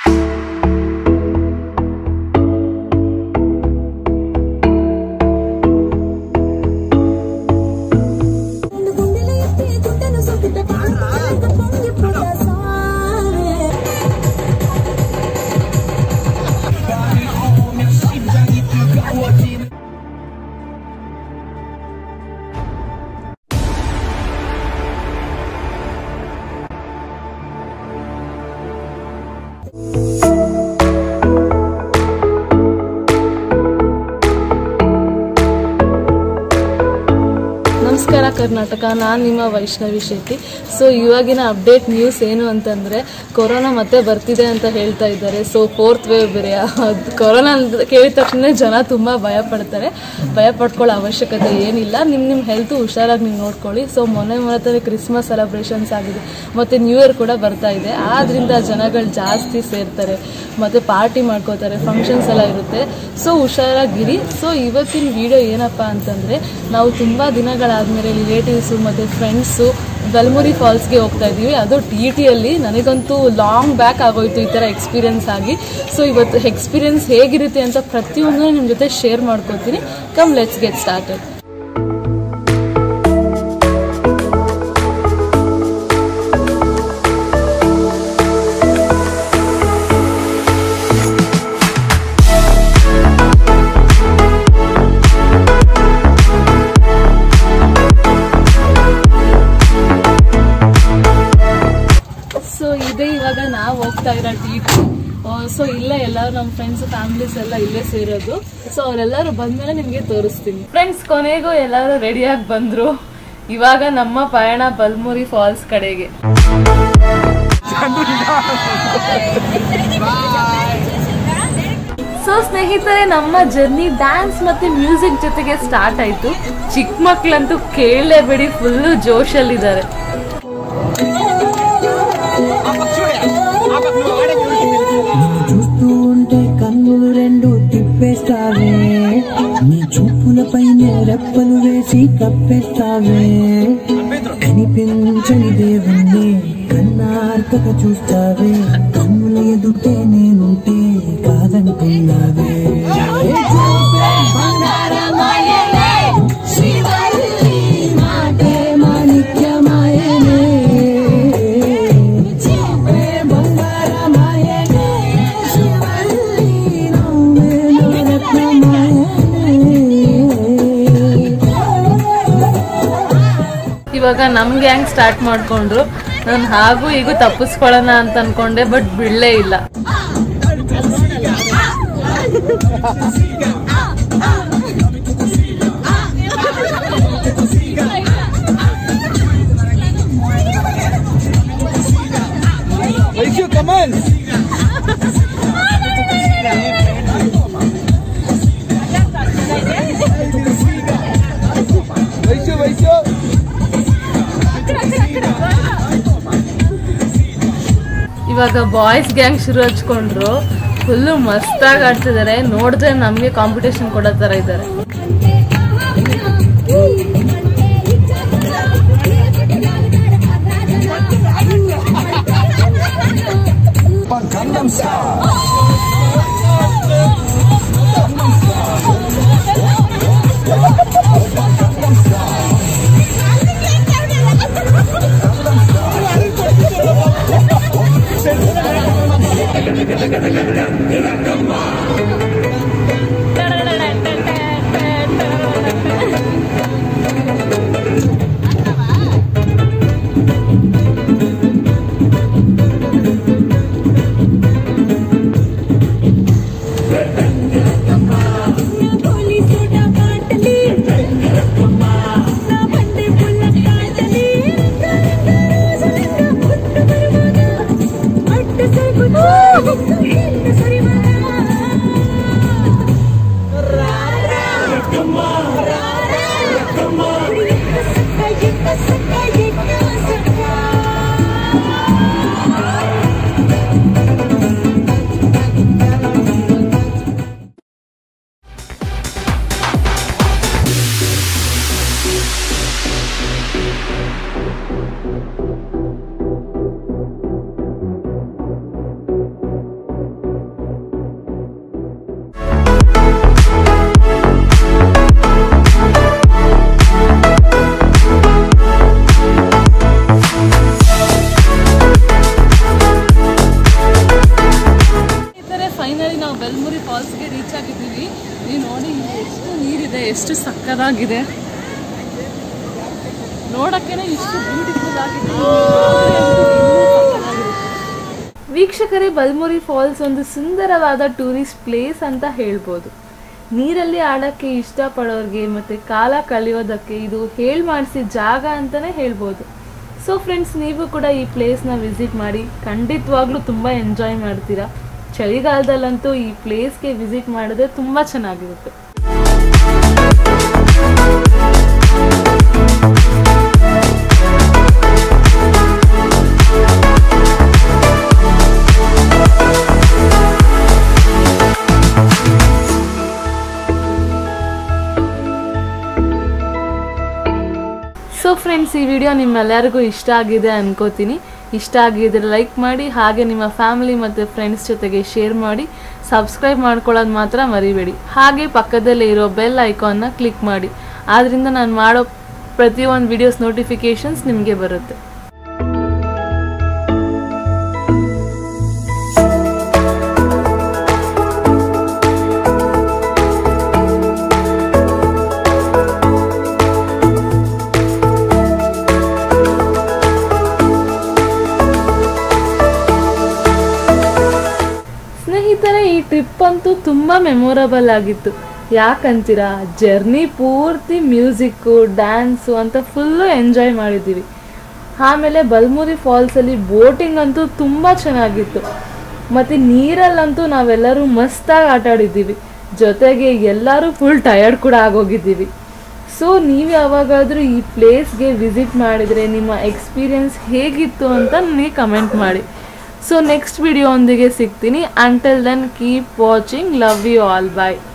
ನಮಸ್ಕಾರ ಕರ್ನಾಟಕ ನಾನು ನಿಮ್ಮ ವೈಷ್ಣವಿ ಶೆಟ್ಟಿ ಸೊ ಇವಾಗಿನ ಅಪ್ಡೇಟ್ ನ್ಯೂಸ್ ಏನು ಅಂತಂದರೆ ಕೊರೋನಾ ಮತ್ತೆ ಬರ್ತಿದೆ ಅಂತ ಹೇಳ್ತಾ ಇದ್ದಾರೆ ಸೊ ಫೋರ್ತ್ ವೇವ್ ಬೇರೆ ಅದು ಕೊರೋನಾ ಅಂತ ಕೇಳಿದ ತಕ್ಷಣ ಜನ ತುಂಬ ಭಯ ಪಡ್ತಾರೆ ಭಯ ಪಡ್ಕೊಳ್ಳೋ ಅವಶ್ಯಕತೆ ಏನಿಲ್ಲ ನಿಮ್ಮ ನಿಮ್ಮ ಹೆಲ್ತು ಹುಷಾರಾಗಿ ನೀವು ನೋಡ್ಕೊಳ್ಳಿ ಸೊ ಮೊನ್ನೆ ಮೊನ್ನೆ ಕ್ರಿಸ್ಮಸ್ ಸೆಲೆಬ್ರೇಷನ್ಸ್ ಆಗಿದೆ ಮತ್ತು ನ್ಯೂ ಇಯರ್ ಕೂಡ ಬರ್ತಾ ಇದೆ ಆದ್ರಿಂದ ಜನಗಳು ಜಾಸ್ತಿ ಸೇರ್ತಾರೆ ಮತ್ತು ಪಾರ್ಟಿ ಮಾಡ್ಕೋತಾರೆ ಫಂಕ್ಷನ್ಸ್ ಎಲ್ಲ ಇರುತ್ತೆ ಸೊ ಹುಷಾರಾಗಿರಿ ಸೊ ಇವತ್ತಿನ ವಿಡಿಯೋ ಏನಪ್ಪ ಅಂತಂದರೆ ನಾವು ತುಂಬ ದಿನಗಳಾದಮೇಲೆ ರಿಲೇಟಿವ್ಸು ಮತ್ತು ಫ್ರೆಂಡ್ಸು ಬಲ್ಮುರಿ ಫಾಲ್ಸ್ಗೆ ಹೋಗ್ತಾ ಇದ್ದೀವಿ ಅದು ಟಿ ಟಿಯಲ್ಲಿ ನನಗಂತೂ ಲಾಂಗ್ ಬ್ಯಾಕ್ ಆಗೋಯ್ತು ಈ ಥರ ಎಕ್ಸ್ಪೀರಿಯನ್ಸ್ ಆಗಿ ಸೊ ಇವತ್ತು ಎಕ್ಸ್ಪೀರಿಯನ್ಸ್ ಹೇಗಿರುತ್ತೆ ಅಂತ ಪ್ರತಿಯೊಂದನ್ನು ನಿಮ್ಮ ಜೊತೆ ಶೇರ್ ಮಾಡ್ಕೋತೀನಿ come let's get started so ಇದೇ ಇವಾಗ ನಾವು ಹೋಗ್ತಾ ಇರೋ ಟಿ ಟಿ ಸೊ ಇಲ್ಲೇ ಎಲ್ಲ ನಮ್ಮ ಫ್ರೆಂಡ್ಸ್ ಫ್ಯಾಮಿಲೀಸ್ ಎಲ್ಲ ಇಲ್ಲೇ ಸೇರೋದು ಸೊ ಅವರೆಲ್ಲರೂ ಬಂದ್ಮೇಲೆ ನಿಮಗೆ ತೋರಿಸ್ತೀನಿ ಫ್ರೆಂಡ್ಸ್ ಕೊನೆಗೂ ಎಲ್ಲರೂ ರೆಡಿಯಾಗಿ ಬಂದ್ರು ಇವಾಗ ನಮ್ಮ ಪಯಣ ಬಲ್ಮುರಿ ಫಾಲ್ಸ್ ಕಡೆಗೆ ಸೊ ಸ್ನೇಹಿತರೆ ನಮ್ಮ ಜರ್ನಿ ಡ್ಯಾನ್ಸ್ ಮತ್ತೆ ಮ್ಯೂಸಿಕ್ ಜೊತೆಗೆ ಸ್ಟಾರ್ಟ್ ಆಯ್ತು ಚಿಕ್ಕ ಮಕ್ಳಂತೂ ಕೇಳಲೇಬೇಡಿ ಫುಲ್ಲು ಜೋಶಲ್ಲಿದ್ದಾರೆ చూస్తూ ఉంటే కన్నులు రెండు తిప్పేస్తావే నీ చూపులపైనే రెప్పలు వేసి కప్పేస్తావే కనిపించని దేవుణ్ణి కన్నార్పక చూస్తావే కన్నుల ఎదుటే నేనుంటే కాదంటున్నావే ಇವಾಗ ನಮ್ ಗ್ಯಾಂಗ್ ಸ್ಟಾರ್ಟ್ ಮಾಡ್ಕೊಂಡ್ರು ನಾನು ಹಾಗೂ ಈಗ ತಪ್ಪಿಸ್ಕೊಳ್ಳೋಣ ಅಂತ ಅನ್ಕೊಂಡೆ ಬಟ್ ಬಿಡ್ಲೇ ಇಲ್ಲ Waisu, come on! Waisu, Waisu! ಇವಾಗ ಬಾಯ್ಸ್ ಗ್ಯಾಂಗ್ ಶುರು ಹಚ್ಕೊಂಡ್ರು ಫುಲ್ಲು ಮಸ್ತಾಗಿ ಆಡ್ತಿದ್ದಾರೆ ನೋಡಿದ್ರೆ ನಮಗೆ ಕಾಂಪಿಟೇಷನ್ ಕೊಡೋ ಥರ ಇದ್ದಾರೆ ಎಷ್ಟು ಸಕ್ಕದಾಗಿದೆ ನೋಡಕ್ಕೇನೆ ಇಷ್ಟು ಬ್ಯೂಟಿಫುಲ್ ಆಗಿದೆ ವೀಕ್ಷಕರೇ ಬಲ್ಮುರಿ ಫಾಲ್ಸ್ ಒಂದು ಸುಂದರವಾದ ಟೂರಿಸ್ಟ್ ಪ್ಲೇಸ್ ಅಂತ ಹೇಳ್ಬೋದು ನೀರಲ್ಲಿ ಆಡೋಕ್ಕೆ ಇಷ್ಟಪಡೋರಿಗೆ ಮತ್ತು ಕಾಲ ಕಳೆಯೋದಕ್ಕೆ ಇದು ಹೇಳ್ ಮಾಡಿಸಿದ ಜಾಗ ಅಂತಲೇ ಹೇಳ್ಬೋದು ಸೊ ಫ್ರೆಂಡ್ಸ್ ನೀವು ಕೂಡ ಈ ಪ್ಲೇಸ್ನ ವಿಸಿಟ್ ಮಾಡಿ ಖಂಡಿತವಾಗ್ಲೂ ತುಂಬ ಎಂಜಾಯ್ ಮಾಡ್ತೀರಾ ಚಳಿಗಾಲದಲ್ಲಂತೂ ಈ ಪ್ಲೇಸ್ಗೆ ವಿಸಿಟ್ ಮಾಡಿದ್ರೆ ತುಂಬ ಚೆನ್ನಾಗಿರುತ್ತೆ ಸೊ ಫ್ರೆಂಡ್ಸ್ ಈ ವಿಡಿಯೋ ನಿಮ್ಮೆಲ್ಲರಿಗೂ ಇಷ್ಟ ಆಗಿದೆ ಅನ್ಕೋತೀನಿ ಇಷ್ಟ ಆಗಿದ್ರೆ ಲೈಕ್ ಮಾಡಿ ಹಾಗೆ ನಿಮ್ಮ ಫ್ಯಾಮಿಲಿ ಮತ್ತು ಫ್ರೆಂಡ್ಸ್ ಜೊತೆಗೆ ಶೇರ್ ಮಾಡಿ ಸಬ್ಸ್ಕ್ರೈಬ್ ಮಾಡ್ಕೊಳ್ಳೋದು ಮಾತ್ರ ಮರಿಬೇಡಿ ಹಾಗೆ ಪಕ್ಕದಲ್ಲೇ ಇರೋ ಬೆಲ್ ಐಕಾನ್ನ ಕ್ಲಿಕ್ ಮಾಡಿ ಆದ್ದರಿಂದ ನಾನು ಮಾಡೋ ಪ್ರತಿಯೊಂದು ವಿಡಿಯೋಸ್ ನೋಟಿಫಿಕೇಷನ್ಸ್ ನಿಮಗೆ ಬರುತ್ತೆ ಸ್ನೇಹಿತರೆ ಈ ಟ್ರಿಪ್ ಅಂತೂ ತುಂಬ ಮೆಮೊರಬಲ್ ಆಗಿತ್ತು ಯಾಕಂತೀರಾ ಜರ್ನಿ ಪೂರ್ತಿ ಮ್ಯೂಸಿಕ್ಕು ಡ್ಯಾನ್ಸು ಅಂತ ಫುಲ್ಲು ಎಂಜಾಯ್ ಮಾಡಿದ್ದೀವಿ ಆಮೇಲೆ ಬಲ್ಮುರಿ ಫಾಲ್ಸಲ್ಲಿ ಬೋಟಿಂಗ್ ಅಂತೂ ತುಂಬ ಚೆನ್ನಾಗಿತ್ತು ಮತ್ತು ನೀರಲ್ಲಂತೂ ನಾವೆಲ್ಲರೂ ಮಸ್ತಾಗಿ ಆಟ ಆಡಿದ್ದೀವಿ ಜೊತೆಗೆ ಎಲ್ಲರೂ ಫುಲ್ ಟಯರ್ಡ್ ಕೂಡ ಆಗೋಗಿದ್ದೀವಿ ಸೊ ನೀವು ಯಾವಾಗಾದರೂ ಈ ಪ್ಲೇಸ್ಗೆ ವಿಸಿಟ್ ಮಾಡಿದರೆ ನಿಮ್ಮ ಎಕ್ಸ್ಪೀರಿಯನ್ಸ್ ಹೇಗಿತ್ತು ಅಂತ ನನಗೆ ಕಮೆಂಟ್ ಮಾಡಿ ಸೊ ನೆಕ್ಸ್ಟ್ ವಿಡಿಯೋ ಒಂದಿಗೆ ಸಿಗ್ತೀನಿ until then keep watching love you all bye